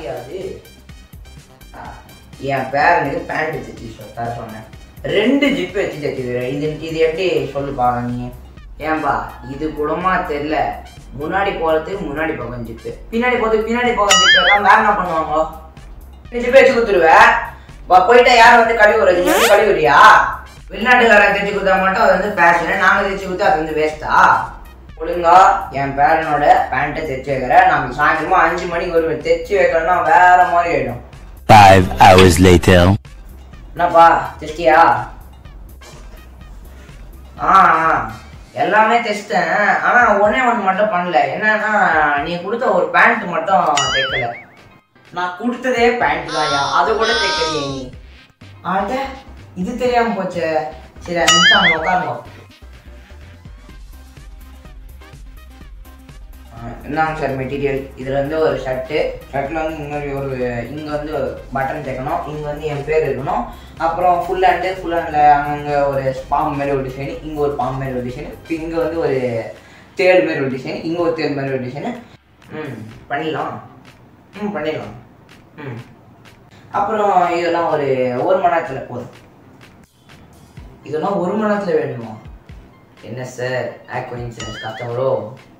அது ஆ, என் பேரனுக்கு பேண்ட் தைச்சி தர சொன்னேன் ரெண்டு ஜிப்பு வச்சு தைச்சிக்கிறேன் இது இது எப்படி சொல்லுப்பா நீ ஏன்பா இது கூடமா தெரியல முன்னாடி போகிறதுக்கு முன்னாடி பக்கம் ஜிப்பு பின்னாடி போகிறதுக்கு பின்னாடி பக்கம் ஜிப்பு எல்லாம் வேற என்ன பண்ணுவாங்க ஜிப்பு வச்சு கொடுத்துருவேன் வா, போயிட்டா யார் வந்து கழுவுறது நீ வந்து கழுவுறியா வெளிநாட்டுக்காரன் தைச்சு கொடுத்தா மட்டும் அது வந்து ஃபேஷனு நாங்கள் தைச்சு கொடுத்தா அது வந்து வேஸ்ட்டா ஒழுங்கா என் பேரனோட பேண்ட்டை தைச்சு வைக்கிறேன் நாங்கள் சாயந்தரமா அஞ்சு மணிக்கு வருவேன் தைச்சு வைக்கணும்னா வேற மாதிரி ஆயிடும் Five hours later. என்னப்பா தைச்சிட்டியா ஆ ஆ. எல்லாமே தைச்சிட்டேன் ஆனா ஒண்ணே ஒன்று மட்டும் பண்ணல என்னன்னா நீ கொடுத்த ஒரு பேண்ட் மட்டும் தைக்கல நான் கொடுத்ததே பேண்ட் தான்யா அது கூட தைக்கலையே நீ அட இது தெரியாம போச்சே சரி அஞ்சு நிமிஷம் அங்கே உட்காருங்க என்னங்க சார் மெட்டீரியல் இதில் வந்து ஒரு ஷர்ட்டு ஷர்ட்டில் வந்து இந்த மாதிரி ஒரு இங்கே வந்து பட்டன் தைக்கணும் இங்கே வந்து என் பேர் இருக்கணும் அப்புறம் ஃபுல் ஹேண்டு ஃபுல் ஹேண்டில் அங்கங்கே ஒரு பாம்பு மாதிரி ஒரு டிசைன் இங்கே ஒரு பாம்பு மாதிரி ஒரு டிசைன் இப்போ இங்கே வந்து ஒரு தேடு மாதிரி ஒரு டிசைன் இங்கே ஒரு தேடு மாதிரி ஒரு டிசைனு ம் பண்ணிடலாம் ம் பண்ணிடலாம் ம் அப்புறம் இதெல்லாம் ஒரு ஒரு மணி நேரத்தில் போதும் இதெல்லாம் ஒரு மணி நேரத்தில் வேணுமா என்ன சார் ஆக்வா இன்சூரன்ஸ் கஸ்டமரோ